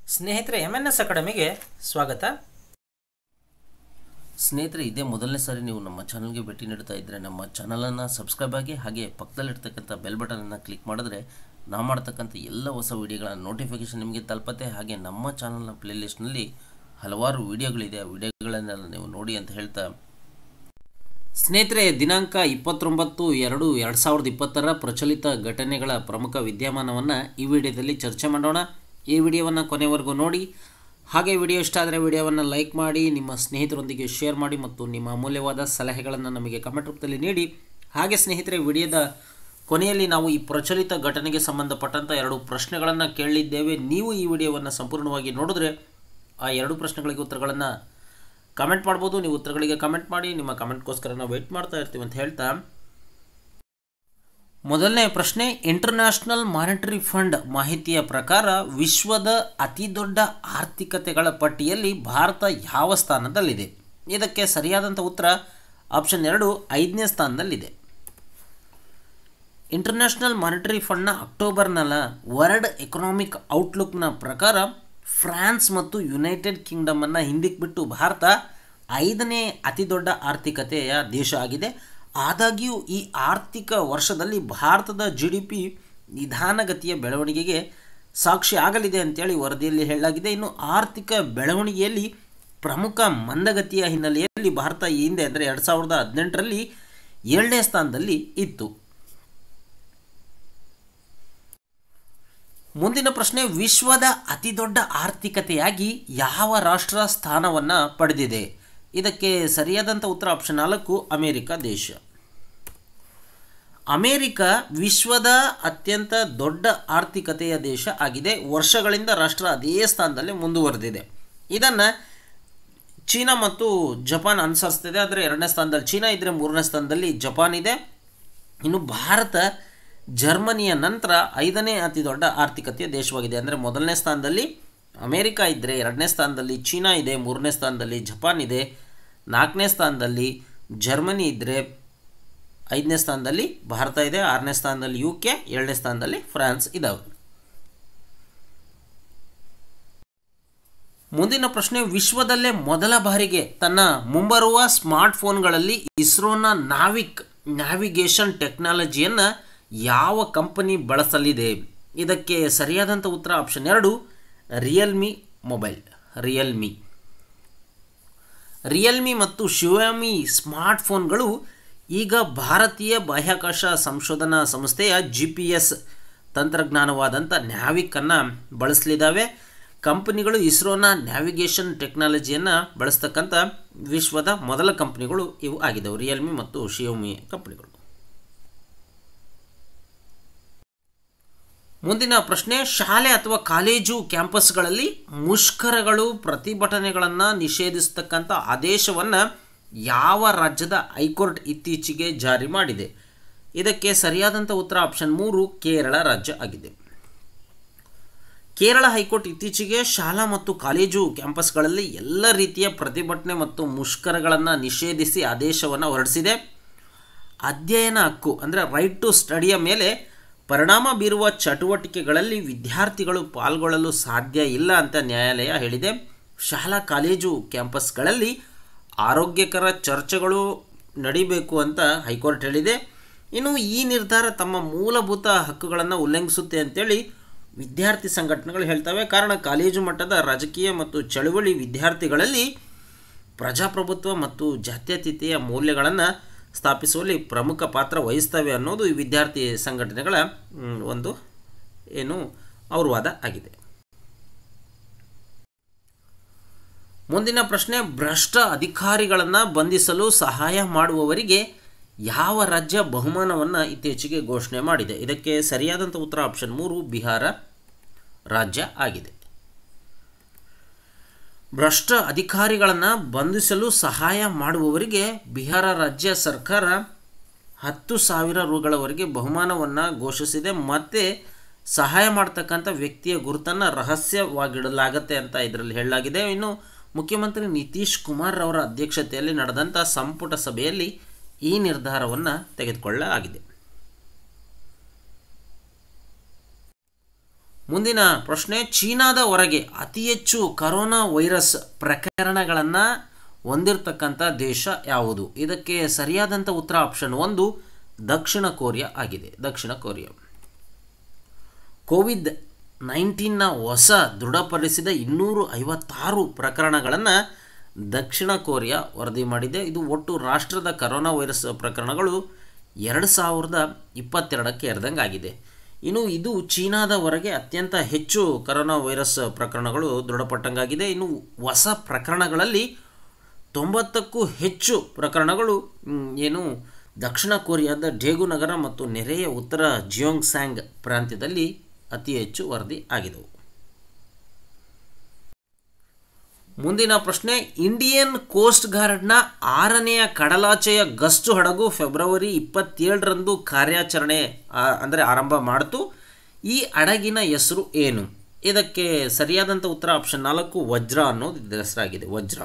ಸ್ನೇಹಿತರೆ M N S ಅಕಾಡೆಮಿಗೆ ಸ್ವಾಗತ ಸ್ನೇಹಿತರೆ ಇದೇ ಮೊದಲನೇ ಸಾರಿ ನೀವು ನಮ್ಮ ಚಾನಲ್ಗೆ ಭೇಟಿ ನೀಡ್ತಾ ಇದ್ದರೆ ನಮ್ಮ ಚಾನಲನ್ನು ಸಬ್ಸ್ಕ್ರೈಬ್ ಆಗಿ ಹಾಗೆ ಪಕ್ಕದಲ್ಲಿರ್ತಕ್ಕಂಥ ಬೆಲ್ ಬಟನನ್ನು ಕ್ಲಿಕ್ ಮಾಡಿದ್ರೆ ನಾವು ಮಾಡ್ತಕ್ಕಂಥ ಎಲ್ಲ ಹೊಸ ವಿಡಿಯೋಗಳ ನೋಟಿಫಿಕೇಷನ್ ನಿಮಗೆ ತಲುಪತ್ತೆ ಹಾಗೆ ನಮ್ಮ ಚಾನಲ್ನ ಪ್ಲೇಲಿಸ್ಟ್ನಲ್ಲಿ ಹಲವಾರು ವಿಡಿಯೋಗಳಿದೆ ಆ ವಿಡಿಯೋಗಳನ್ನೆಲ್ಲ ನೀವು ನೋಡಿ ಅಂತ ಹೇಳ್ತಾ ಸ್ನೇಹಿತರೆ ದಿನಾಂಕ ಇಪ್ಪತ್ತೊಂಬತ್ತು ಎರಡು ಎರಡು ಸಾವಿರದ ಇಪ್ಪತ್ತರ ಪ್ರಚಲಿತ ಘಟನೆಗಳ ಪ್ರಮುಖ ವಿದ್ಯಮಾನವನ್ನು ಈ ವಿಡಿಯೋದಲ್ಲಿ ಚರ್ಚೆ ಮಾಡೋಣ ಈ ವಿಡಿಯೋವನ್ನು ಕೊನೆವರೆಗೂ ನೋಡಿ ಹಾಗೆ ವಿಡಿಯೋ ಇಷ್ಟ ಆದರೆ ವಿಡಿಯೋವನ್ನು ಲೈಕ್ ಮಾಡಿ ನಿಮ್ಮ ಸ್ನೇಹಿತರೊಂದಿಗೆ ಶೇರ್ ಮಾಡಿ ಮತ್ತು ನಿಮ್ಮ ಅಮೂಲ್ಯವಾದ ಸಲಹೆಗಳನ್ನು ನಮಗೆ ಕಮೆಂಟ್ ರೂಪದಲ್ಲಿ ನೀಡಿ ಹಾಗೆ ಸ್ನೇಹಿತರೆ ವಿಡಿಯೋದ ಕೊನೆಯಲ್ಲಿ ನಾವು ಈ ಪ್ರಚಲಿತ ಘಟನೆಗೆ ಸಂಬಂಧಪಟ್ಟಂಥ ಎರಡು ಪ್ರಶ್ನೆಗಳನ್ನು ಕೇಳಿದ್ದೇವೆ ನೀವು ಈ ವಿಡಿಯೋವನ್ನು ಸಂಪೂರ್ಣವಾಗಿ ನೋಡಿದ್ರೆ ಆ ಎರಡು ಪ್ರಶ್ನೆಗಳಿಗೆ ಉತ್ತರಗಳನ್ನು ಕಮೆಂಟ್ ಮಾಡ್ಬೋದು ನೀವು ಉತ್ತರಗಳಿಗೆ ಕಮೆಂಟ್ ಮಾಡಿ ನಿಮ್ಮ ಕಮೆಂಟ್ಗೋಸ್ಕರ ನಾವು ವೆಯ್ಟ್ ಮಾಡ್ತಾ ಇರ್ತೀವಿ ಅಂತ ಹೇಳ್ತಾ ಮೊದಲನೇ ಪ್ರಶ್ನೆ ಇಂಟರ್ನ್ಯಾಷನಲ್ ಮಾನಿಟರಿ ಫಂಡ್ ಮಾಹಿತಿಯ ಪ್ರಕಾರ ವಿಶ್ವದ ಅತಿ ದೊಡ್ಡ ಆರ್ಥಿಕತೆಗಳ ಪಟ್ಟಿಯಲ್ಲಿ ಭಾರತ ಯಾವ ಸ್ಥಾನದಲ್ಲಿದೆ ಇದಕ್ಕೆ ಸರಿಯಾದಂಥ ಉತ್ತರ ಆಪ್ಷನ್ ಎರಡು ಐದನೇ ಸ್ಥಾನದಲ್ಲಿದೆ ಇಂಟರ್ನ್ಯಾಷನಲ್ ಮಾನಿಟರಿ ಫಂಡ್ನ ಅಕ್ಟೋಬರ್ನಲ್ಲ ವರ್ಲ್ಡ್ ಎಕನಾಮಿಕ್ ಔಟ್ಲುಕ್ನ ಪ್ರಕಾರ ಫ್ರಾನ್ಸ್ ಮತ್ತು ಯುನೈಟೆಡ್ ಕಿಂಗ್ಡಮನ್ನು ಹಿಂದಕ್ಕೆ ಬಿಟ್ಟು ಭಾರತ ಐದನೇ ಅತಿ ದೊಡ್ಡ ಆರ್ಥಿಕತೆಯ ದೇಶ ಆಗಿದೆ ಆದಾಗ್ಯೂ ಈ ಆರ್ಥಿಕ ವರ್ಷದಲ್ಲಿ ಭಾರತದ ಜಿ ಡಿ ಪಿ ನಿಧಾನಗತಿಯ ಬೆಳವಣಿಗೆಗೆ ಸಾಕ್ಷಿ ಆಗಲಿದೆ ಅಂತೇಳಿ ವರದಿಯಲ್ಲಿ ಹೇಳಲಾಗಿದೆ ಇನ್ನು ಆರ್ಥಿಕ ಬೆಳವಣಿಗೆಯಲ್ಲಿ ಪ್ರಮುಖ ಮಂದಗತಿಯ ಹಿನ್ನೆಲೆಯಲ್ಲಿ ಭಾರತ ಈ ಹಿಂದೆ ಅಂದರೆ ಎರಡು ಸಾವಿರದ ಹದಿನೆಂಟರಲ್ಲಿ ಏಳನೇ ಸ್ಥಾನದಲ್ಲಿ ಇತ್ತು ಮುಂದಿನ ಪ್ರಶ್ನೆ ವಿಶ್ವದ ಅತಿ ದೊಡ್ಡ ಆರ್ಥಿಕತೆಯಾಗಿ ಯಾವ ರಾಷ್ಟ್ರ ಸ್ಥಾನವನ್ನು ಪಡೆದಿದೆ ಇದಕ್ಕೆ ಸರಿಯಾದಂಥ ಉತ್ತರ ಆಪ್ಷನ್ ನಾಲ್ಕು ಅಮೇರಿಕ ದೇಶ ಅಮೇರಿಕ ವಿಶ್ವದ ಅತ್ಯಂತ ದೊಡ್ಡ ಆರ್ಥಿಕತೆಯ ದೇಶ ಆಗಿದೆ ವರ್ಷಗಳಿಂದ ರಾಷ್ಟ್ರ ಅದೇ ಸ್ಥಾನದಲ್ಲಿ ಮುಂದುವರೆದಿದೆ ಇದನ್ನು ಚೀನಾ ಮತ್ತು ಜಪಾನ್ ಅನುಸರಿಸ್ತಿದೆ ಆದರೆ ಎರಡನೇ ಸ್ಥಾನದಲ್ಲಿ ಚೀನಾ ಇದ್ದರೆ ಮೂರನೇ ಸ್ಥಾನದಲ್ಲಿ ಜಪಾನ್ ಇದೆ ಇನ್ನು ಭಾರತ ಜರ್ಮನಿಯ ನಂತರ ಐದನೇ ಅತಿ ದೊಡ್ಡ ಆರ್ಥಿಕತೆಯ ದೇಶವಾಗಿದೆ ಅಂದರೆ ಮೊದಲನೇ ಸ್ಥಾನದಲ್ಲಿ ಅಮೇರಿಕ ಇದ್ದರೆ ಎರಡನೇ ಸ್ಥಾನದಲ್ಲಿ ಚೀನಾ ಇದೆ ಮೂರನೇ ಸ್ಥಾನದಲ್ಲಿ ಜಪಾನ್ ಇದೆ ನಾಲ್ಕನೇ ಸ್ಥಾನದಲ್ಲಿ ಜರ್ಮನಿ ಇದ್ದರೆ ಐದನೇ ಸ್ಥಾನದಲ್ಲಿ ಭಾರತ ಇದೆ ಆರನೇ ಸ್ಥಾನದಲ್ಲಿ ಯು ಕೆ ಏಳನೇ ಸ್ಥಾನದಲ್ಲಿ ಫ್ರಾನ್ಸ್ ಇದ್ದಾವೆ ಮುಂದಿನ ಪ್ರಶ್ನೆ ವಿಶ್ವದಲ್ಲೇ ಮೊದಲ ಬಾರಿಗೆ ತನ್ನ ಮುಂಬರುವ ಸ್ಮಾರ್ಟ್ಫೋನ್ಗಳಲ್ಲಿ ಇಸ್ರೋನ ನಾವಿಕ್ ನ್ಯಾವಿಗೇಷನ್ ಟೆಕ್ನಾಲಜಿಯನ್ನು ಯಾವ ಕಂಪನಿ ಬಳಸಲಿದೆ ಇದಕ್ಕೆ ಸರಿಯಾದಂಥ ಉತ್ತರ ಆಪ್ಷನ್ ಎರಡು ರಿಯಲ್ಮಿ ಮೊಬೈಲ್ ರಿಯಲ್ಮಿ ರಿಯಲ್ಮಿ ಮತ್ತು ಶಿವಮಿ ಸ್ಮಾರ್ಟ್ಫೋನ್ಗಳು ಈಗ ಭಾರತೀಯ ಬಾಹ್ಯಾಕಾಶ ಸಂಶೋಧನಾ ಸಂಸ್ಥೆಯ ಜಿ ಪಿ ಎಸ್ ತಂತ್ರಜ್ಞಾನವಾದಂಥ ನ್ಯಾವಿಕನ್ನು ಬಳಸಲಿದ್ದಾವೆ ಕಂಪನಿಗಳು ಇಸ್ರೋನ ನ್ಯಾವಿಗೇಷನ್ ಟೆಕ್ನಾಲಜಿಯನ್ನು ಬಳಸ್ತಕ್ಕಂಥ ವಿಶ್ವದ ಮೊದಲ ಕಂಪನಿಗಳು ಇವು ಆಗಿದ್ದವು ರಿಯಲ್ಮಿ ಮತ್ತು ಶಿವಮಿ ಕಂಪನಿಗಳು ಮುಂದಿನ ಪ್ರಶ್ನೆ ಶಾಲೆ ಅಥವಾ ಕಾಲೇಜು ಕ್ಯಾಂಪಸ್ಗಳಲ್ಲಿ ಮುಷ್ಕರಗಳು ಪ್ರತಿಭಟನೆಗಳನ್ನು ನಿಷೇಧಿಸ್ತಕ್ಕಂಥ ಆದೇಶವನ್ನು ಯಾವ ರಾಜ್ಯದ ಹೈಕೋರ್ಟ್ ಇತ್ತೀಚೆಗೆ ಜಾರಿ ಮಾಡಿದೆ ಇದಕ್ಕೆ ಸರಿಯಾದಂಥ ಉತ್ತರ ಆಪ್ಷನ್ ಮೂರು ಕೇರಳ ರಾಜ್ಯ ಆಗಿದೆ ಕೇರಳ ಹೈಕೋರ್ಟ್ ಇತ್ತೀಚೆಗೆ ಶಾಲಾ ಮತ್ತು ಕಾಲೇಜು ಕ್ಯಾಂಪಸ್ಗಳಲ್ಲಿ ಎಲ್ಲ ರೀತಿಯ ಪ್ರತಿಭಟನೆ ಮತ್ತು ಮುಷ್ಕರಗಳನ್ನು ನಿಷೇಧಿಸಿ ಆದೇಶವನ್ನು ಹೊರಡಿಸಿದೆ ಅಧ್ಯಯನ ಹಕ್ಕು ಅಂದರೆ ರೈಟ್ ಟು ಸ್ಟಡಿಯ ಮೇಲೆ ಪರಿಣಾಮ ಬೀರುವ ಚಟುವಟಿಕೆಗಳಲ್ಲಿ ವಿದ್ಯಾರ್ಥಿಗಳು ಪಾಲ್ಗೊಳ್ಳಲು ಸಾಧ್ಯ ಇಲ್ಲ ಅಂತ ನ್ಯಾಯಾಲಯ ಹೇಳಿದೆ ಶಾಲಾ ಕಾಲೇಜು ಕ್ಯಾಂಪಸ್ಗಳಲ್ಲಿ ಆರೋಗ್ಯಕರ ಚರ್ಚೆಗಳು ನಡಿಬೇಕು ಅಂತ ಹೈಕೋರ್ಟ್ ಹೇಳಿದೆ ಇನ್ನು ಈ ನಿರ್ಧಾರ ತಮ್ಮ ಮೂಲಭೂತ ಹಕ್ಕುಗಳನ್ನು ಉಲ್ಲಂಘಿಸುತ್ತೆ ಅಂತೇಳಿ ವಿದ್ಯಾರ್ಥಿ ಸಂಘಟನೆಗಳು ಹೇಳ್ತವೆ ಕಾರಣ ಕಾಲೇಜು ಮಟ್ಟದ ರಾಜಕೀಯ ಮತ್ತು ಚಳುವಳಿ ವಿದ್ಯಾರ್ಥಿಗಳಲ್ಲಿ ಪ್ರಜಾಪ್ರಭುತ್ವ ಮತ್ತು ಜಾತ್ಯತೀತೆಯ ಮೌಲ್ಯಗಳನ್ನು ಸ್ಥಾಪಿಸುವಲ್ಲಿ ಪ್ರಮುಖ ಪಾತ್ರ ವಹಿಸ್ತವೆ ಅನ್ನೋದು ಈ ವಿದ್ಯಾರ್ಥಿ ಸಂಘಟನೆಗಳ ಒಂದು ಏನು ಅವ್ರ ವಾದ ಆಗಿದೆ ಮುಂದಿನ ಪ್ರಶ್ನೆ ಭ್ರಷ್ಟ ಅಧಿಕಾರಿಗಳನ್ನು ಬಂಧಿಸಲು ಸಹಾಯ ಮಾಡುವವರಿಗೆ ಯಾವ ರಾಜ್ಯ ಬಹುಮಾನವನ್ನು ಇತ್ತೀಚೆಗೆ ಘೋಷಣೆ ಮಾಡಿದೆ ಇದಕ್ಕೆ ಸರಿಯಾದಂಥ ಉತ್ತರ ಆಪ್ಷನ್ ಮೂರು ಬಿಹಾರ ರಾಜ್ಯ ಆಗಿದೆ ಭ್ರಷ್ಟ ಅಧಿಕಾರಿಗಳನ್ನು ಬಂಧಿಸಲು ಸಹಾಯ ಮಾಡುವವರಿಗೆ ಬಿಹಾರ ರಾಜ್ಯ ಸರ್ಕಾರ ಹತ್ತು ಸಾವಿರ ರುಗಳವರೆಗೆ ಬಹುಮಾನವನ್ನು ಘೋಷಿಸಿದೆ ಮತ್ತು ಸಹಾಯ ಮಾಡ್ತಕ್ಕಂಥ ವ್ಯಕ್ತಿಯ ಗುರುತನ್ನು ರಹಸ್ಯವಾಗಿಡಲಾಗತ್ತೆ ಅಂತ ಇದರಲ್ಲಿ ಹೇಳಲಾಗಿದೆ ಇನ್ನು ಮುಖ್ಯಮಂತ್ರಿ ನಿತೀಶ್ ಕುಮಾರ್ ಅವರ ಅಧ್ಯಕ್ಷತೆಯಲ್ಲಿ ನಡೆದಂಥ ಸಂಪುಟ ಸಭೆಯಲ್ಲಿ ಈ ನಿರ್ಧಾರವನ್ನು ತೆಗೆದುಕೊಳ್ಳಲಾಗಿದೆ ಮುಂದಿನ ಪ್ರಶ್ನೆ ಚೀನಾದ ಹೊರಗೆ ಅತಿ ಹೆಚ್ಚು ಕರೋನಾ ವೈರಸ್ ಪ್ರಕರಣಗಳನ್ನು ಹೊಂದಿರತಕ್ಕಂಥ ದೇಶ ಯಾವುದು ಇದಕ್ಕೆ ಸರಿಯಾದಂಥ ಉತ್ತರ ಆಪ್ಷನ್ ಒಂದು ದಕ್ಷಿಣ ಕೊರಿಯಾ ಆಗಿದೆ ದಕ್ಷಿಣ ಕೊರಿಯಾ ಕೋವಿಡ್ ನೈನ್ಟೀನ್ನ ಹೊಸ ದೃಢಪಡಿಸಿದ ಇನ್ನೂರು ಐವತ್ತಾರು ಪ್ರಕರಣಗಳನ್ನು ದಕ್ಷಿಣ ಕೊರಿಯಾ ವರದಿ ಮಾಡಿದೆ ಇದು ಒಟ್ಟು ರಾಷ್ಟ್ರದ ಕರೋನಾ ವೈರಸ್ ಪ್ರಕರಣಗಳು ಎರಡು ಸಾವಿರದ ಇಪ್ಪತ್ತೆರಡಕ್ಕೆ ಎರದಂಗೆ ಆಗಿದೆ ಇನ್ನು ಇದು ಚೀನಾದ ಹೊರಗೆ ಅತ್ಯಂತ ಹೆಚ್ಚು ಕರೋನಾ ವೈರಸ್ ಪ್ರಕರಣಗಳು ದೃಢಪಟ್ಟಂಗಾಗಿದೆ ಇನ್ನು ಹೊಸ ಪ್ರಕರಣಗಳಲ್ಲಿ ತೊಂಬತ್ತಕ್ಕೂ ಹೆಚ್ಚು ಪ್ರಕರಣಗಳು ಮ್, ಏನು ದಕ್ಷಿಣ ಕೊರಿಯಾದ ಡೇಗು ನಗರ ಮತ್ತು ನೆರೆಯ ಉತ್ತರ ಜಿಯೋಂಗ್ ಸ್ಯಾಂಗ್ ಪ್ರಾಂತ್ಯದಲ್ಲಿ ಅತಿ ಹೆಚ್ಚು ವರದಿ ಆಗಿದವು ಮುಂದಿನ ಪ್ರಶ್ನೆ ಇಂಡಿಯನ್ ಕೋಸ್ಟ್ ಗಾರ್ಡ್ನ ಆರನೆಯ ಕಡಲಾಚೆಯ ಗಸ್ತು ಹಡಗು ಫೆಬ್ರವರಿ ಇಪ್ಪತ್ತೇಳರಂದು ಕಾರ್ಯಾಚರಣೆ ಆ- ಅಂದರೆ ಆರಂಭ ಮಾಡಿತು ಈ ಹಡಗಿನ ಹೆಸರು ಏನು ಇದಕ್ಕೆ ಸರಿಯಾದಂಥ ಉತ್ತರ ಆಪ್ಷನ್ ನಾಲ್ಕು ವಜ್ರ ಅನ್ನೋದು ಇದರ ಹೆಸರಾಗಿದೆ ವಜ್ರ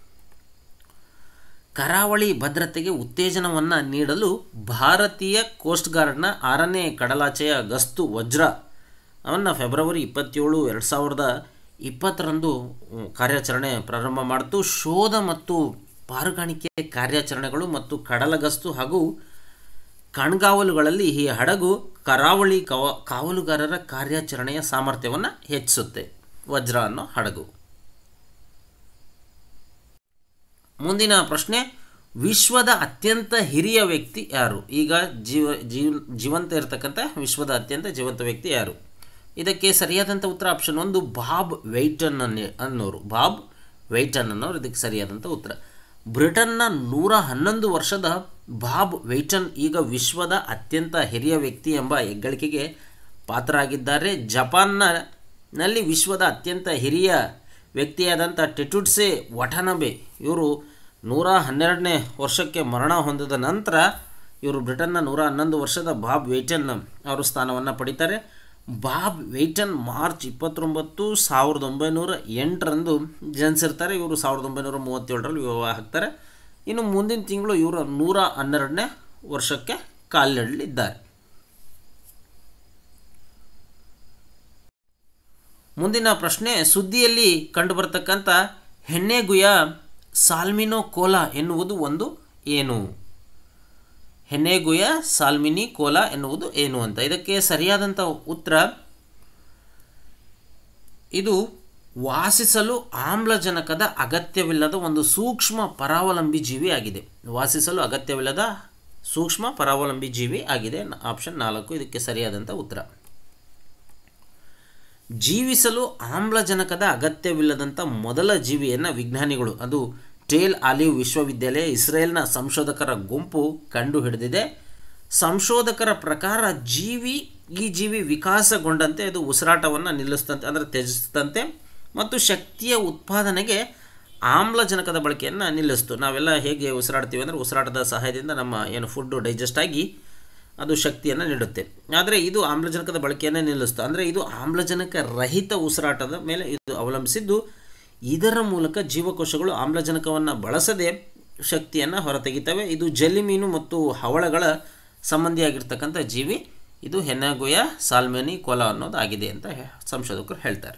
ಕರಾವಳಿ ಭದ್ರತೆಗೆ ಉತ್ತೇಜನವನ್ನು ನೀಡಲು ಭಾರತೀಯ ಕೋಸ್ಟ್ ಗಾರ್ಡ್ನ ಆರನೇ ಕಡಲಾಚೆಯ ಗಸ್ತು ವಜ್ರ ಅವನ್ನು ಫೆಬ್ರವರಿ ಇಪ್ಪತ್ತೇಳು ಎರಡು ಸಾವಿರದ ಇಪ್ಪತ್ತರಂದು ಉಮ್, ಕಾರ್ಯಾಚರಣೆ ಪ್ರಾರಂಭ ಮಾಡಿತು ಶೋಧ ಮತ್ತು ಪಾರುಗಾಣಿಕೆ ಕಾರ್ಯಾಚರಣೆಗಳು ಮತ್ತು ಕಡಲ ಗಸ್ತು ಹಾಗೂ ಕಣ್ಗಾವಲುಗಳಲ್ಲಿ ಈ ಹಡಗು ಕರಾವಳಿ ಕವ ಕಾವಲುಗಾರರ ಕಾರ್ಯಾಚರಣೆಯ ಸಾಮರ್ಥ್ಯವನ್ನು ಹೆಚ್ಚಿಸುತ್ತೆ ವಜ್ರ ಅನ್ನೋ ಹಡಗು ಮುಂದಿನ ಪ್ರಶ್ನೆ ವಿಶ್ವದ ಅತ್ಯಂತ ಹಿರಿಯ ವ್ಯಕ್ತಿ ಯಾರು ಈಗ ಜೀವ ಜೀವ ಜೀವಂತ ಇರತಕ್ಕಂಥ ವಿಶ್ವದ ಅತ್ಯಂತ ಜೀವಂತ ವ್ಯಕ್ತಿ ಯಾರು ಇದಕ್ಕೆ ಸರಿಯಾದಂಥ ಉತ್ತರ ಆಪ್ಷನ್ ಒಂದು ಬಾಬ್ ವೆಯ್ಟನ್ ಅನ್ನೆ ಅನ್ನೋರು ಬಾಬ್ ವೆಯ್ಟನ್ ಅನ್ನೋರು ಇದಕ್ಕೆ ಸರಿಯಾದಂಥ ಉತ್ತರ ಬ್ರಿಟನ್ನ ನೂರ ಹನ್ನೊಂದು ವರ್ಷದ ಬಾಬ್ ವೆಯ್ಟನ್ ಈಗ ವಿಶ್ವದ ಅತ್ಯಂತ ಹಿರಿಯ ವ್ಯಕ್ತಿ ಎಂಬ ಹೆಗ್ಗಳಿಕೆಗೆ ಪಾತ್ರರಾಗಿದ್ದಾರೆ ಜಪಾನ್ನ ನಲ್ಲಿ ವಿಶ್ವದ ಅತ್ಯಂತ ಹಿರಿಯ ವ್ಯಕ್ತಿಯಾದಂಥ ಟೆಟುಟ್ಸೆ ವಟನಬೆ ಇವರು ನೂರ ಹನ್ನೆರಡನೇ ವರ್ಷಕ್ಕೆ ಮರಣ ಹೊಂದಿದ ನಂತರ ಇವರು ಬ್ರಿಟನ್ನ ನೂರ ಹನ್ನೊಂದು ವರ್ಷದ ಬಾಬ್ ವೆಯ್ಟನ್ ಅವರು ಸ್ಥಾನವನ್ನು ಪಡಿತಾರೆ ಬಾಬ್ ವೆಯ್ಟನ್ ಮಾರ್ಚ್ ಇಪ್ಪತ್ತೊಂಬತ್ತು ಸಾವಿರದ ಒಂಬೈನೂರ ಎಂಟರಂದು ಜನಿಸಿರ್ತಾರೆ ಇವರು ಸಾವಿರದ ಒಂಬೈನೂರ ಮೂವತ್ತೇಳರಲ್ಲಿ ವಿವಾಹ ಆಗ್ತಾರೆ ಇನ್ನು ಮುಂದಿನ ತಿಂಗಳು ಇವರು ನೂರ ಹನ್ನೆರಡನೇ ವರ್ಷಕ್ಕೆ ಕಾಲಿಡಲಿದ್ದಾರೆ ಮುಂದಿನ ಪ್ರಶ್ನೆ ಸುದ್ದಿಯಲ್ಲಿ ಕಂಡುಬರ್ತಕ್ಕಂಥ ಹೆಣ್ಣೆಗುಯ ಸಾಲ್ಮಿನೋ ಕೋಲಾ ಎನ್ನುವುದು ಒಂದು ಏನು ಹೆಣ್ಣೆಗುಯ ಸಾಲ್ಮಿನಿ ಕೋಲಾ ಎನ್ನುವುದು ಏನು ಅಂತ ಇದಕ್ಕೆ ಸರಿಯಾದಂಥ ಉತ್ತರ ಇದು ವಾಸಿಸಲು ಆಮ್ಲಜನಕದ ಅಗತ್ಯವಿಲ್ಲದ ಒಂದು ಸೂಕ್ಷ್ಮ ಪರಾವಲಂಬಿ ಜೀವಿ ಆಗಿದೆ ವಾಸಿಸಲು ಅಗತ್ಯವಿಲ್ಲದ ಸೂಕ್ಷ್ಮ ಪರಾವಲಂಬಿ ಜೀವಿ ಆಗಿದೆ ಆಪ್ಷನ್ ನಾಲ್ಕು ಇದಕ್ಕೆ ಸರಿಯಾದಂಥ ಉತ್ತರ ಜೀವಿಸಲು ಆಮ್ಲಜನಕದ ಅಗತ್ಯವಿಲ್ಲದಂಥ ಮೊದಲ ಜೀವಿಯನ್ನು ವಿಜ್ಞಾನಿಗಳು ಅದು ಟೇಲ್ ಆಲಿವ್ ವಿಶ್ವವಿದ್ಯಾಲಯ ಇಸ್ರೇಲ್ನ ಸಂಶೋಧಕರ ಗುಂಪು ಕಂಡುಹಿಡಿದಿದೆ ಸಂಶೋಧಕರ ಪ್ರಕಾರ ಜೀವಿ ಈ ಜೀವಿ ವಿಕಾಸಗೊಂಡಂತೆ ಅದು ಉಸಿರಾಟವನ್ನು ನಿಲ್ಲಿಸ್ತಂತೆ ಅಂದರೆ ತ್ಯಜಿಸ್ತಂತೆ ಮತ್ತು ಶಕ್ತಿಯ ಉತ್ಪಾದನೆಗೆ ಆಮ್ಲಜನಕದ ಬಳಕೆಯನ್ನು ನಿಲ್ಲಿಸ್ತು ನಾವೆಲ್ಲ ಹೇಗೆ ಉಸಿರಾಡ್ತೀವಿ ಅಂದರೆ ಉಸಿರಾಟದ ಸಹಾಯದಿಂದ ನಮ್ಮ ಏನು ಫುಡ್ಡು ಡೈಜೆಸ್ಟ್ ಆಗಿ ಅದು ಶಕ್ತಿಯನ್ನು ನೀಡುತ್ತೆ ಆದರೆ ಇದು ಆಮ್ಲಜನಕದ ಬಳಕೆಯನ್ನೇ ನಿಲ್ಲಿಸ್ತು ಅಂದರೆ ಇದು ಆಮ್ಲಜನಕ ರಹಿತ ಉಸಿರಾಟದ ಮೇಲೆ ಇದು ಅವಲಂಬಿಸಿದ್ದು ಇದರ ಮೂಲಕ ಜೀವಕೋಶಗಳು ಆಮ್ಲಜನಕವನ್ನು ಬಳಸದೆ ಶಕ್ತಿಯನ್ನು ಹೊರತೆಗಿತವೆ ಇದು ಜಲ್ಲಿ ಮೀನು ಮತ್ತು ಹವಳಗಳ ಸಂಬಂಧಿಯಾಗಿರ್ತಕ್ಕಂಥ ಜೀವಿ ಇದು ಹೆನ್ನಗುಯ ಸಾಲ್ಮೆನಿ ಕೊಲ ಅನ್ನೋದಾಗಿದೆ ಅಂತ ಹೇ- ಸಂಶೋಧಕರು ಹೇಳ್ತಾರೆ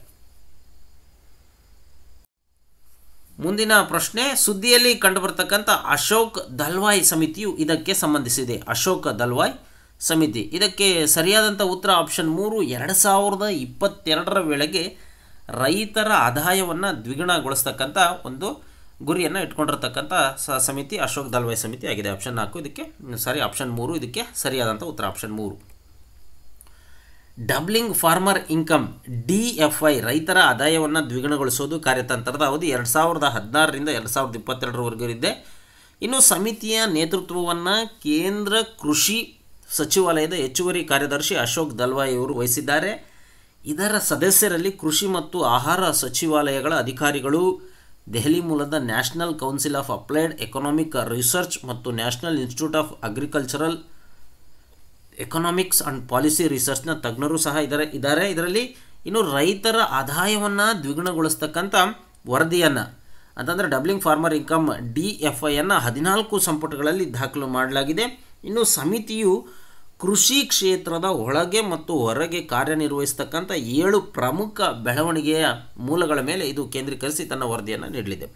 ಮುಂದಿನ ಪ್ರಶ್ನೆ ಸುದ್ದಿಯಲ್ಲಿ ಕಂಡುಬರ್ತಕ್ಕಂಥ ಅಶೋಕ್ ದಲ್ವಾಯ್ ಸಮಿತಿಯು ಇದಕ್ಕೆ ಸಂಬಂಧಿಸಿದೆ ಅಶೋಕ್ ದಲ್ವಾಯ್ ಸಮಿತಿ ಇದಕ್ಕೆ ಸರಿಯಾದಂಥ ಉತ್ತರ ಆಪ್ಷನ್ ಮೂರು ಎರಡು ಸಾವಿರದ ಇಪ್ಪತ್ತೆರಡರ ವೇಳೆಗೆ ರೈತರ ಆದಾಯವನ್ನು ದ್ವಿಗುಣಗೊಳಿಸ್ತಕ್ಕಂಥ ಒಂದು ಗುರಿಯನ್ನು ಇಟ್ಕೊಂಡಿರ್ತಕ್ಕಂಥ ಸ ಸಮಿತಿ ಅಶೋಕ್ ದಲ್ವಾಯ್ ಸಮಿತಿ ಆಗಿದೆ ಆಪ್ಷನ್ ನಾಲ್ಕು ಇದಕ್ಕೆ ಸಾರಿ ಆಪ್ಷನ್ ಮೂರು ಇದಕ್ಕೆ ಸರಿಯಾದಂಥ ಉತ್ತರ ಆಪ್ಷನ್ ಮೂರು doubling farmer income D F I ರೈತರ ಆದಾಯವನ್ನು ದ್ವಿಗುಣಗೊಳಿಸೋದು ಕಾರ್ಯತಂತ್ರದ ಅವಧಿ ಎರಡು ಸಾವಿರದ ಹದಿನಾರರಿಂದ ಎರಡು ಸಾವಿರದ ಇಪ್ಪತ್ತೆರಡರವರೆಗೂ ಇದೆ ಇನ್ನು ಸಮಿತಿಯ ನೇತೃತ್ವವನ್ನು ಕೇಂದ್ರ ಕೃಷಿ ಸಚಿವಾಲಯದ ಹೆಚ್ಚುವರಿ ಕಾರ್ಯದರ್ಶಿ ಅಶೋಕ್ ದಲ್ವಾಯ್ ಅವರು ವಹಿಸಿದ್ದಾರೆ ಇದರ ಸದಸ್ಯರಲ್ಲಿ ಕೃಷಿ ಮತ್ತು ಆಹಾರ ಸಚಿವಾಲಯಗಳ ಅಧಿಕಾರಿಗಳು ದೆಹಲಿ ಮೂಲದ national council of applied economic research ಮತ್ತು national institute of agricultural economics and policy ರಿಸರ್ಚ್ನ ತಜ್ಞರು ಸಹ ಇದರ ಇದ್ದಾರೆ ಇದರಲ್ಲಿ ಇನ್ನು ರೈತರ ಆದಾಯವನ್ನು ದ್ವಿಗುಣಗೊಳಿಸ್ತಕ್ಕಂಥ ವರದಿಯನ್ನು ಅಂತಂದರೆ doubling farmer income D F ಐಯನ್ನು ಹದಿನಾಲ್ಕು ಸಂಪುಟಗಳಲ್ಲಿ ದಾಖಲು ಮಾಡಲಾಗಿದೆ ಇನ್ನು ಸಮಿತಿಯು ಕೃಷಿ ಕ್ಷೇತ್ರದ ಒಳಗೆ ಮತ್ತು ಹೊರಗೆ ಕಾರ್ಯನಿರ್ವಹಿಸ್ತಕ್ಕಂಥ ಏಳು ಪ್ರಮುಖ ಬೆಳವಣಿಗೆಯ ಮೂಲಗಳ ಮೇಲೆ ಇದು ಕೇಂದ್ರೀಕರಿಸಿ ತನ್ನ ವರದಿಯನ್ನು ನೀಡಲಿದೆ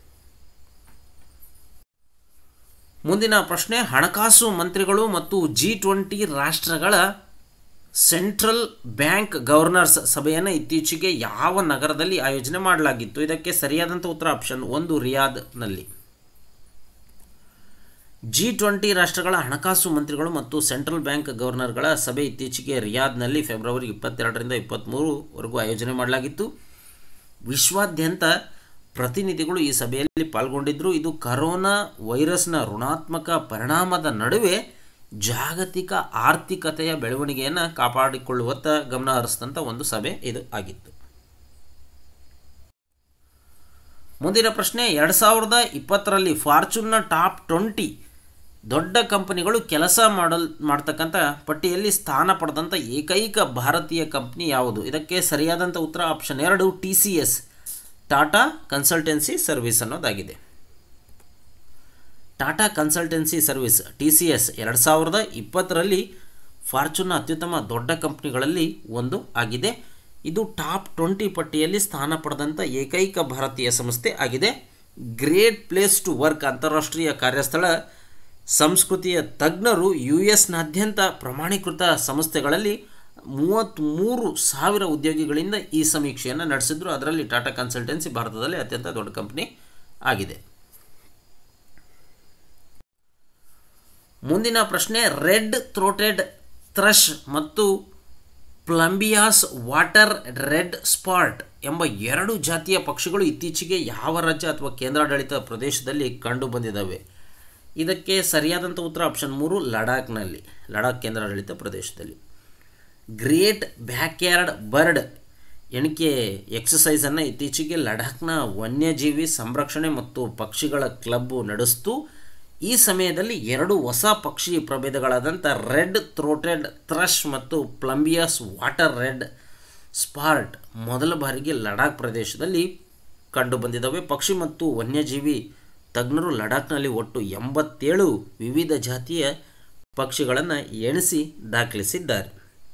ಮುಂದಿನ ಪ್ರಶ್ನೆ ಹಣಕಾಸು ಮಂತ್ರಿಗಳು ಮತ್ತು ಜಿ ಟ್ವೆಂಟಿ ರಾಷ್ಟ್ರಗಳ ಸೆಂಟ್ರಲ್ ಬ್ಯಾಂಕ್ ಗವರ್ನರ್ಸ್ ಸಭೆಯನ್ನು ಇತ್ತೀಚೆಗೆ ಯಾವ ನಗರದಲ್ಲಿ ಆಯೋಜನೆ ಮಾಡಲಾಗಿತ್ತು ಇದಕ್ಕೆ ಸರಿಯಾದಂಥ ಉತ್ತರ ಆಪ್ಷನ್ ಒಂದು ರಿಯಾದ್ನಲ್ಲಿ ಜಿ ಟ್ವೆಂಟಿ ರಾಷ್ಟ್ರಗಳ ಹಣಕಾಸು ಮಂತ್ರಿಗಳು ಮತ್ತು ಸೆಂಟ್ರಲ್ ಬ್ಯಾಂಕ್ ಗವರ್ನರ್ಗಳ ಸಭೆ ಇತ್ತೀಚೆಗೆ ರಿಯಾದ್ನಲ್ಲಿ ಫೆಬ್ರವರಿ ಇಪ್ಪತ್ತೆರಡರಿಂದ ಇಪ್ಪತ್ತ್ಮೂರುವರೆಗೂ ಆಯೋಜನೆ ಮಾಡಲಾಗಿತ್ತು ವಿಶ್ವಾದ್ಯಂತ ಪ್ರತಿನಿಧಿಗಳು ಈ ಸಭೆಯಲ್ಲಿ ಪಾಲ್ಗೊಂಡಿದ್ದರು ಇದು ಕರೋನಾ ವೈರಸ್ನ ಋಣಾತ್ಮಕ ಪರಿಣಾಮದ ನಡುವೆ ಜಾಗತಿಕ ಆರ್ಥಿಕತೆಯ ಬೆಳವಣಿಗೆಯನ್ನು ಕಾಪಾಡಿಕೊಳ್ಳುವತ್ತ ಗಮನ ಹರಿಸಿದಂಥ ಒಂದು ಸಭೆ ಇದು ಆಗಿತ್ತು ಮುಂದಿನ ಪ್ರಶ್ನೆ ಎರಡು ಸಾವಿರದ ಇಪ್ಪತ್ತರಲ್ಲಿ ಫಾರ್ಚೂನ್ನ ಟಾಪ್ ಟ್ವೆಂಟಿ ದೊಡ್ಡ ಕಂಪನಿಗಳು ಕೆಲಸ ಮಾಡಲ್ ಮಾಡ್ತಕ್ಕಂಥ ಪಟ್ಟಿಯಲ್ಲಿ ಸ್ಥಾನ ಪಡೆದಂಥ ಏಕೈಕ ಭಾರತೀಯ ಕಂಪ್ನಿ ಯಾವುದು ಇದಕ್ಕೆ ಸರಿಯಾದಂಥ ಉತ್ತರ ಆಪ್ಷನ್ ಎರಡು T C S Tata consultancy service ಅನ್ನೋದಾಗಿದೆ Tata consultancy service T C S ಎರಡು ಸಾವಿರದ ಇಪ್ಪತ್ತರಲ್ಲಿ ಫಾರ್ಚೂನ್ನ ಅತ್ಯುತ್ತಮ ದೊಡ್ಡ ಕಂಪ್ನಿಗಳಲ್ಲಿ ಒಂದು ಆಗಿದೆ ಇದು ಟಾಪ್ ಟ್ವೆಂಟಿ ಪಟ್ಟಿಯಲ್ಲಿ ಸ್ಥಾನ ಪಡೆದಂಥ ಏಕೈಕ ಭಾರತೀಯ ಸಂಸ್ಥೆ ಆಗಿದೆ ಗ್ರೇಟ್ ಪ್ಲೇಸ್ ಟು ವರ್ಕ್ ಅಂತಾರಾಷ್ಟ್ರೀಯ ಕಾರ್ಯಸ್ಥಳ ಸಂಸ್ಕೃತಿಯ ತಜ್ಞರು ಯು ಎಸ್ನಾದ್ಯಂತ ಪ್ರಮಾಣೀಕೃತ ಸಂಸ್ಥೆಗಳಲ್ಲಿ ಮೂವತ್ತ್ಮೂರು ಸಾವಿರ ಉದ್ಯೋಗಿಗಳಿಂದ ಈ ಸಮೀಕ್ಷೆಯನ್ನು ನಡೆಸಿದ್ರು ಅದರಲ್ಲಿ ಟಾಟಾ ಕನ್ಸಲ್ಟೆನ್ಸಿ ಭಾರತದಲ್ಲಿ ಅತ್ಯಂತ ದೊಡ್ಡ ಕಂಪನಿ ಆಗಿದೆ ಮುಂದಿನ ಪ್ರಶ್ನೆ ರೆಡ್ ಥ್ರೋಟೆಡ್ ಥ್ರಶ್ ಮತ್ತು ಪ್ಲಂಬಿಯಾಸ್ ವಾಟರ್ ರೆಡ್ ಸ್ಪಾಟ್ ಎಂಬ ಎರಡು ಜಾತಿಯ ಪಕ್ಷಿಗಳು ಇತ್ತೀಚೆಗೆ ಯಾವ ರಾಜ್ಯ ಅಥವಾ ಕೇಂದ್ರಾಡಳಿತ ಪ್ರದೇಶದಲ್ಲಿ ಕಂಡು ಬಂದಿದ್ದಾವೆ ಇದಕ್ಕೆ ಸರಿಯಾದಂಥ ಉತ್ತರ ಆಪ್ಷನ್ ಮೂರು ಲಡಾಖ್ನಲ್ಲಿ ಲಡಾಖ್ ಕೇಂದ್ರಾಡಳಿತ ಪ್ರದೇಶದಲ್ಲಿ ಗ್ರೇಟ್ ಬ್ಯಾಕ್ಯಾರ್ಡ್ ಬರ್ಡ್ ಎಣಿಕೆ ಎಕ್ಸಸೈಸನ್ನು ಇತ್ತೀಚೆಗೆ ಲಡಾಖ್ನ ವನ್ಯಜೀವಿ ಸಂರಕ್ಷಣೆ ಮತ್ತು ಪಕ್ಷಿಗಳ ಕ್ಲಬ್ಬು ನಡೆಸ್ತು ಈ ಸಮಯದಲ್ಲಿ ಎರಡು ಹೊಸ ಪಕ್ಷಿ ಪ್ರಭೇದಗಳಾದಂಥ ರೆಡ್ ಥ್ರೋಟೆಡ್ ಥ್ರಶ್ ಮತ್ತು ಪ್ಲಂಬಿಯಸ್ ವಾಟರ್ ರೆಡ್ ಸ್ಪಾರ್ಟ್ ಮೊದಲ ಬಾರಿಗೆ ಲಡಾಖ್ ಪ್ರದೇಶದಲ್ಲಿ ಕಂಡುಬಂದಿದ್ದಾವೆ ಪಕ್ಷಿ ಮತ್ತು ವನ್ಯಜೀವಿ ತಜ್ಞರು ಲಡಾಖ್ನಲ್ಲಿ ಒಟ್ಟು ಎಂಬತ್ತೇಳು ವಿವಿಧ ಜಾತಿಯ ಪಕ್ಷಿಗಳನ್ನು ಎಣಿಸಿ ದಾಖಲಿಸಿದ್ದಾರೆ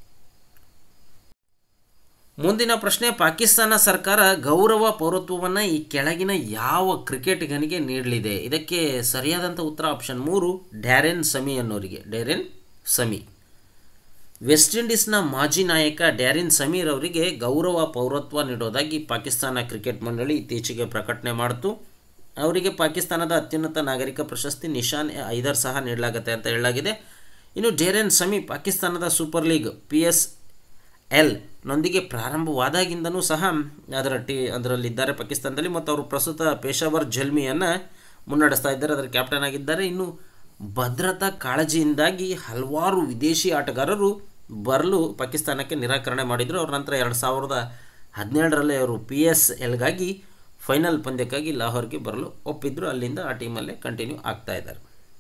ಮುಂದಿನ ಪ್ರಶ್ನೆ ಪಾಕಿಸ್ತಾನ ಸರ್ಕಾರ ಗೌರವ ಪೌರತ್ವವನ್ನು ಈ ಕೆಳಗಿನ ಯಾವ ಕ್ರಿಕೆಟಿಗನಿಗೆ ನೀಡಲಿದೆ ಇದಕ್ಕೆ ಸರಿಯಾದಂಥ ಉತ್ತರ ಆಪ್ಷನ್ ಮೂರು ಡ್ಯಾರೆನ್ ಸಮಿ ಅನ್ನೋರಿಗೆ ಡ್ಯಾರೆನ್ ಸಮಿ ವೆಸ್ಟ್ ಇಂಡೀಸ್ನ ಮಾಜಿ ನಾಯಕ ಡ್ಯಾರಿನ್ ಸಮೀರ್ ಅವರಿಗೆ ಗೌರವ ಪೌರತ್ವ ನೀಡೋದಾಗಿ ಪಾಕಿಸ್ತಾನ ಕ್ರಿಕೆಟ್ ಮಂಡಳಿ ಇತ್ತೀಚೆಗೆ ಪ್ರಕಟಣೆ ಮಾಡಿತು ಅವರಿಗೆ ಪಾಕಿಸ್ತಾನದ ಅತ್ಯುನ್ನತ ನಾಗರಿಕ ಪ್ರಶಸ್ತಿ ನಿಶಾನ್ ಎ ಐದರ್ ಸಹ ನೀಡಲಾಗುತ್ತೆ ಅಂತ ಹೇಳಲಾಗಿದೆ ಇನ್ನು ಡೇರೆನ್ ಸಮಿ ಪಾಕಿಸ್ತಾನದ super league P S L ನೊಂದಿಗೆ ಪ್ರಾರಂಭವಾದಾಗಿಂದನೂ ಸಹ ಅದರ ಟಿ ಅದರಲ್ಲಿದ್ದಾರೆ ಪಾಕಿಸ್ತಾನದಲ್ಲಿ ಮತ್ತು ಅವರು ಪ್ರಸ್ತುತ ಪೇಶಾವರ್ ಜಲ್ಮಿಯನ್ನು ಮುನ್ನಡೆಸ್ತಾ ಇದ್ದಾರೆ ಅದರ ಕ್ಯಾಪ್ಟನ್ ಆಗಿದ್ದಾರೆ ಇನ್ನು ಭದ್ರತಾ ಕಾಳಜಿಯಿಂದಾಗಿ ಹಲವಾರು ವಿದೇಶಿ ಆಟಗಾರರು ಬರಲು ಪಾಕಿಸ್ತಾನಕ್ಕೆ ನಿರಾಕರಣೆ ಮಾಡಿದರು ಅವ್ರ ನಂತರ ಎರಡು ಸಾವಿರದ ಹದಿನೇಳರಲ್ಲಿ ಅವರು ಪಿ ಎಸ್ ಎಲ್ಗಾಗಿ ಫೈನಲ್ ಪಂದ್ಯಕ್ಕಾಗಿ ಲಾಹೋರ್ಗೆ ಬರಲು ಒಪ್ಪಿದ್ರು ಅಲ್ಲಿಂದ ಆ ಟೀಮಲ್ಲೇ ಕಂಟಿನ್ಯೂ ಆಗ್ತಾ ಇದ್ದಾರೆ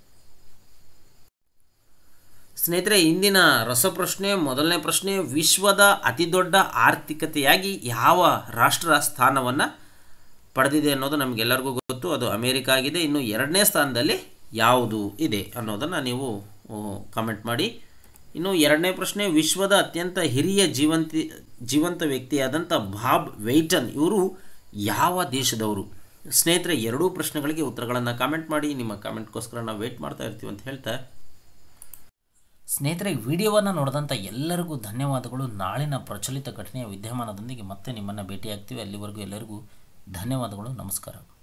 ಸ್ನೇಹಿತರೆ ಇಂದಿನ ರಸಪ್ರಶ್ನೆ ಮೊದಲನೇ ಪ್ರಶ್ನೆ ವಿಶ್ವದ ಅತಿದೊಡ್ಡ ಆರ್ಥಿಕತೆಯಾಗಿ ಯಾವ ರಾಷ್ಟ್ರ ಸ್ಥಾನವನ್ನು ಪಡೆದಿದೆ ಅನ್ನೋದು ನಮಗೆಲ್ಲರಿಗೂ ಗೊತ್ತು ಅದು ಅಮೇರಿಕ ಆಗಿದೆ ಇನ್ನು ಎರಡನೇ ಸ್ಥಾನದಲ್ಲಿ ಯಾವುದು ಇದೆ ಅನ್ನೋದನ್ನು ನೀವು ಕಾಮೆಂಟ್ ಮಾಡಿ ಇನ್ನು ಎರಡನೇ ಪ್ರಶ್ನೆ ವಿಶ್ವದ ಅತ್ಯಂತ ಹಿರಿಯ ಜೀವಂತಿ ಜೀವಂತ ವ್ಯಕ್ತಿಯಾದಂಥ ಬಾಬ್ ವೆಯ್ಟನ್ ಇವರು ಯಾವ ದೇಶದವರು ಸ್ನೇಹಿತರೆ ಎರಡೂ ಪ್ರಶ್ನೆಗಳಿಗೆ ಉತ್ತರಗಳನ್ನು ಕಾಮೆಂಟ್ ಮಾಡಿ ನಿಮ್ಮ ಕಾಮೆಂಟ್ಗೋಸ್ಕರ ನಾವು ವೆಯ್ಟ್ ಮಾಡ್ತಾ ಇರ್ತೀವಿ ಅಂತ ಹೇಳ್ತಾ ಸ್ನೇಹಿತರೆ ವಿಡಿಯೋವನ್ನು ನೋಡಿದಂಥ ಎಲ್ಲರಿಗೂ ಧನ್ಯವಾದಗಳು ನಾಳಿನ ಪ್ರಚಲಿತ ಘಟನೆಯ ವಿದ್ಯಮಾನದೊಂದಿಗೆ ಮತ್ತೆ ನಿಮ್ಮನ್ನು ಭೇಟಿಯಾಗ್ತೀವಿ ಅಲ್ಲಿವರೆಗೂ ಎಲ್ಲರಿಗೂ ಧನ್ಯವಾದಗಳು ನಮಸ್ಕಾರ